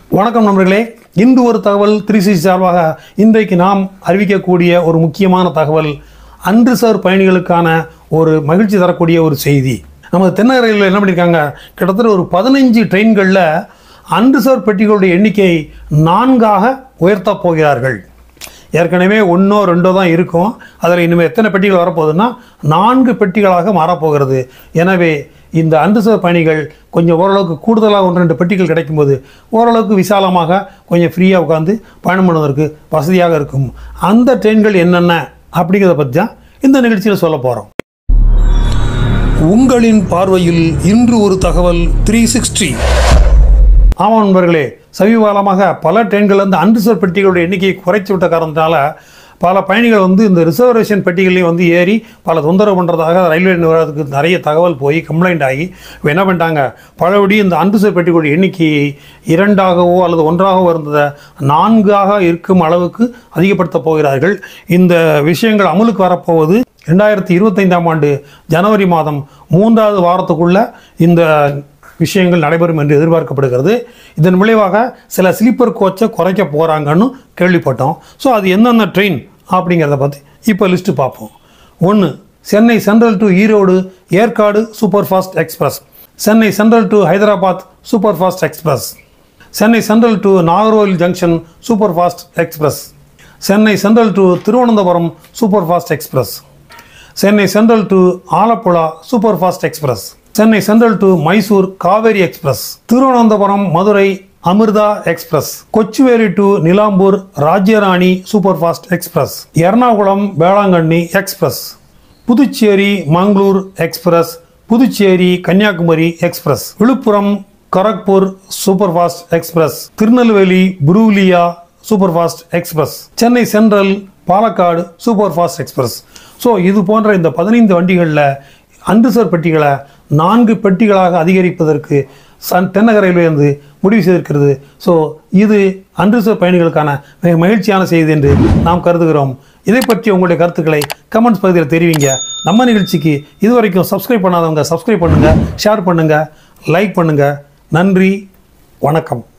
வணக்கம் நண்பர்களே இன்று ஒரு தகவல் த்ரீ சிக்ஸ் சார்பாக இன்றைக்கு நாம் அறிவிக்கக்கூடிய ஒரு முக்கியமான தகவல் அன்ரிசர்வ் பயணிகளுக்கான ஒரு மகிழ்ச்சி தரக்கூடிய ஒரு செய்தி நமது தென்னகரையில் என்ன பண்ணியிருக்காங்க கிட்டத்தட்ட ஒரு பதினைஞ்சு ட்ரெயின்களில் அன்ரிசர்வ் பெட்டிகளுடைய எண்ணிக்கை நான்காக உயர்த்தப் போகிறார்கள் ஏற்கனவே ஒன்றோ ரெண்டோ தான் இருக்கும் அதில் இனிமேல் எத்தனை பெட்டிகள் வரப்போகுதுன்னா நான்கு பெட்டிகளாக மாறப்போகிறது எனவே இந்த அன்ரிசர்வ் பயணிகள் கொஞ்சம் ஓரளவுக்கு கூடுதலாக ஒன்று ரெண்டு பெட்டிகள் கிடைக்கும்போது ஓரளவுக்கு விசாலமாக கொஞ்சம் ஃப்ரீயாக உட்காந்து பயணம் பண்ணுவதற்கு வசதியாக இருக்கும் அந்த ட்ரெயின்கள் என்னென்ன அப்படிங்கிறத பற்றி தான் இந்த நிகழ்ச்சியில் சொல்ல போகிறோம் உங்களின் பார்வையில் இன்று ஒரு தகவல் த்ரீ சிக்ஸ்டி ஆமாம் நண்பர்களே சமீபகாலமாக பல ட்ரெயின்கள் வந்து அன்ரிசர்வ் பெட்டிகளுடைய எண்ணிக்கையை குறைத்து விட்ட காரணத்தினால பல பயணிகள் வந்து இந்த ரிசர்வேஷன் பெட்டிகளையும் வந்து ஏறி பல தொந்தரவு பண்ணுறதாக ரயில்வே நிறுவனத்துக்கு நிறைய தகவல் போய் கம்ப்ளைண்ட் ஆகி இப்போ என்ன பண்ணிட்டாங்க பழபடி இந்த அன்ரிசர்வ் பெட்டிகளுடைய எண்ணிக்கையை இரண்டாகவோ அல்லது ஒன்றாகவோ இருந்ததை நான்காக இருக்கும் அளவுக்கு அதிகப்படுத்தப் போகிறார்கள் இந்த விஷயங்கள் அமலுக்கு வரப்போவது ரெண்டாயிரத்தி இருபத்தைந்தாம் ஆண்டு ஜனவரி மாதம் மூன்றாவது வாரத்துக்குள்ள இந்த விஷயங்கள் நடைபெறும் என்று எதிர்பார்க்கப்படுகிறது இதன் விளைவாக சில ஸ்லீப்பர் கோச்சை குறைக்க போகிறாங்கன்னு கேள்விப்பட்டோம் ஸோ அது என்னென்ன ட்ரெயின் அப்படிங்கிறத பற்றி இப்போ லிஸ்ட்டு பார்ப்போம் ஒன்று Chennai Central to Erode Yercaud super fast express Chennai Central to Hyderabad super fast express Chennai Central to Nagercoil junction super fast express Chennai Central to Thiruvananthapuram super fast express Chennai Central to Alappuzha super fast express Chennai Central to Mysore Kaveri express Thiruvananthapuram Madurai Amrita express Kochuveli to Nilambur Rajyarani super fast express Ernakulam Velankanni express Puducherry Mangalore express Puducherry Kanyakumari express Villupuram Kharagpur super fast express Tirunelveli Purulia super fast express Chennai Central Palakkad super fast express so இது போன்ற இந்த பதினைந்து வண்டிகளில் unreserved பெட்டிகளை நான்கு பெட்டிகளாக அதிகரிப்பதற்கு Sun தென்னக railway வந்து முடிவு செய்திருக்கிறது ஸோ இது அன்ரிசர்வ் பயணிகளுக்கான மிக மகிழ்ச்சியான செய்தி என்று நாம் கருதுகிறோம் இதை பற்றி உங்களுடைய கருத்துக்களை கமெண்ட்ஸ் பகுதியில் தெரிவிங்க நம்ம நிகழ்ச்சிக்கு இதுவரைக்கும் சப்ஸ்கிரைப் பண்ணாதவங்க சப்ஸ்கிரைப் பண்ணுங்கள் ஷேர் பண்ணுங்கள் லைக் பண்ணுங்கள் நன்றி வணக்கம்